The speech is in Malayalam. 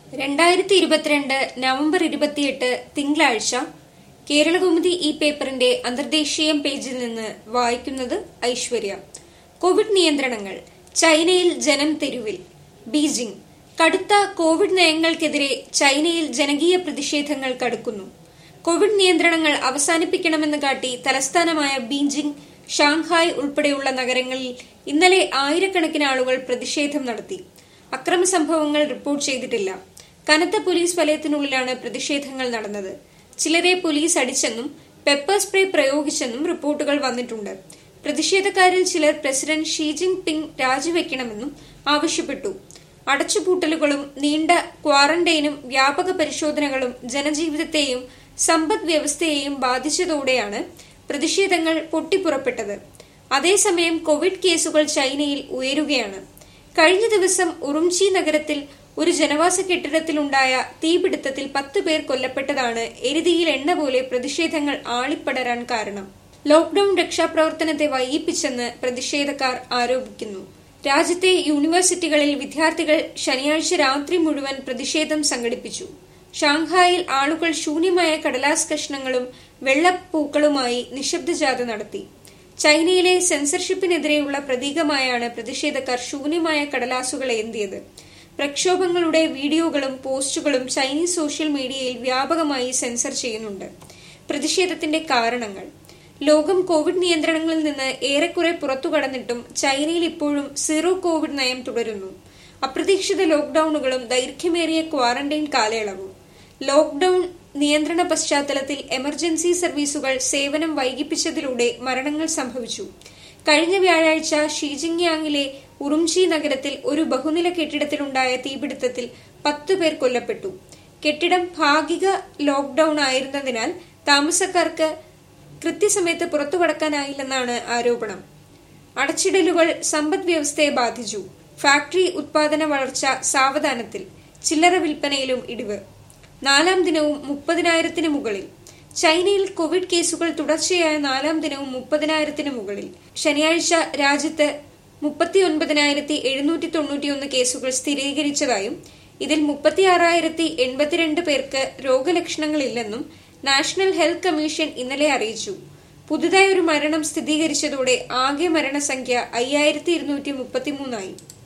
രണ്ടായിരത്തി ഇരുപത്തിരണ്ട് നവംബർ ഇരുപത്തിയെട്ട് തിങ്കളാഴ്ച കേരളകൗമുദി ഈ പേപ്പറിന്റെ അന്തർദേശീയം പേജിൽ നിന്ന് വായിക്കുന്നത് ഐശ്വര്യ കോവിഡ് നിയന്ത്രണങ്ങൾ ചൈനയിൽ ജനം തെരുവിൽ ബീജിംഗ് കടുത്ത കോവിഡ് നയങ്ങൾക്കെതിരെ ചൈനയിൽ ജനകീയ പ്രതിഷേധങ്ങൾ കടുക്കുന്നു കോവിഡ് നിയന്ത്രണങ്ങൾ അവസാനിപ്പിക്കണമെന്ന് കാട്ടി തലസ്ഥാനമായ ബീജിംഗ് ഷാങ്ഹായ് ഉൾപ്പെടെയുള്ള നഗരങ്ങളിൽ ഇന്നലെ ആയിരക്കണക്കിന് ആളുകൾ പ്രതിഷേധം നടത്തി അക്രമ സംഭവങ്ങൾ റിപ്പോർട്ട് ചെയ്തിട്ടില്ല കനത്ത പോലീസ് വലയത്തിനുള്ളിലാണ് പ്രതിഷേധങ്ങൾ നടന്നത് ചിലരെ പോലീസ് അടിച്ചെന്നും പെപ്പർ സ്പ്രേ പ്രയോഗിച്ചെന്നും റിപ്പോർട്ടുകൾ വന്നിട്ടുണ്ട് പ്രതിഷേധക്കാരിൽ ചിലർ പ്രസിഡന്റ് ഷീ ജിങ് പിങ് രാജിവെക്കണമെന്നും ആവശ്യപ്പെട്ടു അടച്ചുപൂട്ടലുകളും നീണ്ട ക്വാറന്റൈനും വ്യാപക പരിശോധനകളും ജനജീവിതത്തെയും സമ്പദ് വ്യവസ്ഥയെയും ബാധിച്ചതോടെയാണ് പ്രതിഷേധങ്ങൾ പൊട്ടിപ്പുറപ്പെട്ടത് അതേസമയം കോവിഡ് കേസുകൾ ചൈനയിൽ ഉയരുകയാണ് കഴിഞ്ഞ ദിവസം ഉറുംചി നഗരത്തിൽ ഒരു ജനവാസ കെട്ടിടത്തിലുണ്ടായ തീപിടുത്തത്തിൽ പത്ത് പേർ കൊല്ലപ്പെട്ടതാണ് എരുതിയിൽ എണ്ണ പോലെ പ്രതിഷേധങ്ങൾ ആളിപ്പടരാൻ കാരണം ലോക്ഡൌൺ രക്ഷാപ്രവർത്തനത്തെ വൈകിപ്പിച്ചെന്ന് പ്രതിഷേധക്കാർ ആരോപിക്കുന്നു രാജ്യത്തെ യൂണിവേഴ്സിറ്റികളിൽ വിദ്യാർത്ഥികൾ ശനിയാഴ്ച രാത്രി മുഴുവൻ പ്രതിഷേധം സംഘടിപ്പിച്ചു ഷാങ്ഹായിൽ ആളുകൾ ശൂന്യമായ കടലാസ് കഷ്ണങ്ങളും വെള്ളപ്പൂക്കളുമായി നിശബ്ദജാഥ നടത്തി ചൈനയിലെ സെൻസർഷിപ്പിനെതിരെയുള്ള പ്രതീകമായാണ് പ്രതിഷേധക്കാർ ശൂന്യമായ കടലാസുകൾ ഏന്തിയത് പ്രക്ഷോഭങ്ങളുടെ വീഡിയോകളും പോസ്റ്റുകളും ചൈനീസ് സോഷ്യൽ മീഡിയയിൽ വ്യാപകമായി സെൻസർ ചെയ്യുന്നുണ്ട് പ്രതിഷേധത്തിന്റെ കാരണങ്ങൾ ലോകം കോവിഡ് നിയന്ത്രണങ്ങളിൽ നിന്ന് ഏറെക്കുറെ പുറത്തു കടന്നിട്ടും ചൈനയിൽ ഇപ്പോഴും സീറോ കോവിഡ് നയം തുടരുന്നു അപ്രതീക്ഷിത ലോക്ഡൌണുകളും ദൈർഘ്യമേറിയ ക്വാറന്റൈൻ കാലയളവും ലോക്ഡൌൺ നിയന്ത്രണ പശ്ചാത്തലത്തിൽ എമർജൻസി സർവീസുകൾ സേവനം വൈകിപ്പിച്ചതിലൂടെ മരണങ്ങൾ സംഭവിച്ചു കഴിഞ്ഞ വ്യാഴാഴ്ച ഷീജിങ്യാങ്ങിലെ ഉറുംചി നഗരത്തിൽ ഒരു ബഹുനില കെട്ടിടത്തിലുണ്ടായ തീപിടുത്തത്തിൽ പത്തു പേർ കൊല്ലപ്പെട്ടു കെട്ടിടം ഭാഗിക ലോക്ഡൌൺ ആയിരുന്നതിനാൽ താമസക്കാർക്ക് കൃത്യസമയത്ത് പുറത്തു കടക്കാനായില്ലെന്നാണ് ആരോപണം അടച്ചിടലുകൾ സമ്പദ് വ്യവസ്ഥയെ ബാധിച്ചു ഫാക്ടറി ഉത്പാദന വളർച്ച സാവധാനത്തിൽ ചില്ലറ വിൽപ്പനയിലും ഇടിവ് നാലാം ദിനവും മുപ്പതിനായിരത്തിന് മുകളിൽ ചൈനയിൽ കോവിഡ് കേസുകൾ തുടർച്ചയായ നാലാം ദിനവും മുപ്പതിനായിരത്തിന് മുകളിൽ ശനിയാഴ്ച രാജ്യത്ത് മുപ്പത്തിയൊൻപതിനായിരത്തി എഴുന്നൂറ്റി തൊണ്ണൂറ്റിയൊന്ന് കേസുകൾ സ്ഥിരീകരിച്ചതായും ഇതിൽ മുപ്പത്തിയാറായിരത്തി എൺപത്തിരണ്ട് പേർക്ക് രോഗലക്ഷണങ്ങളില്ലെന്നും നാഷണൽ ഹെൽത്ത് കമ്മീഷൻ ഇന്നലെ അറിയിച്ചു പുതുതായി ഒരു മരണം സ്ഥിരീകരിച്ചതോടെ ആകെ മരണസംഖ്യ അയ്യായിരത്തി ഇരുന്നൂറ്റി മുപ്പത്തിമൂന്നായി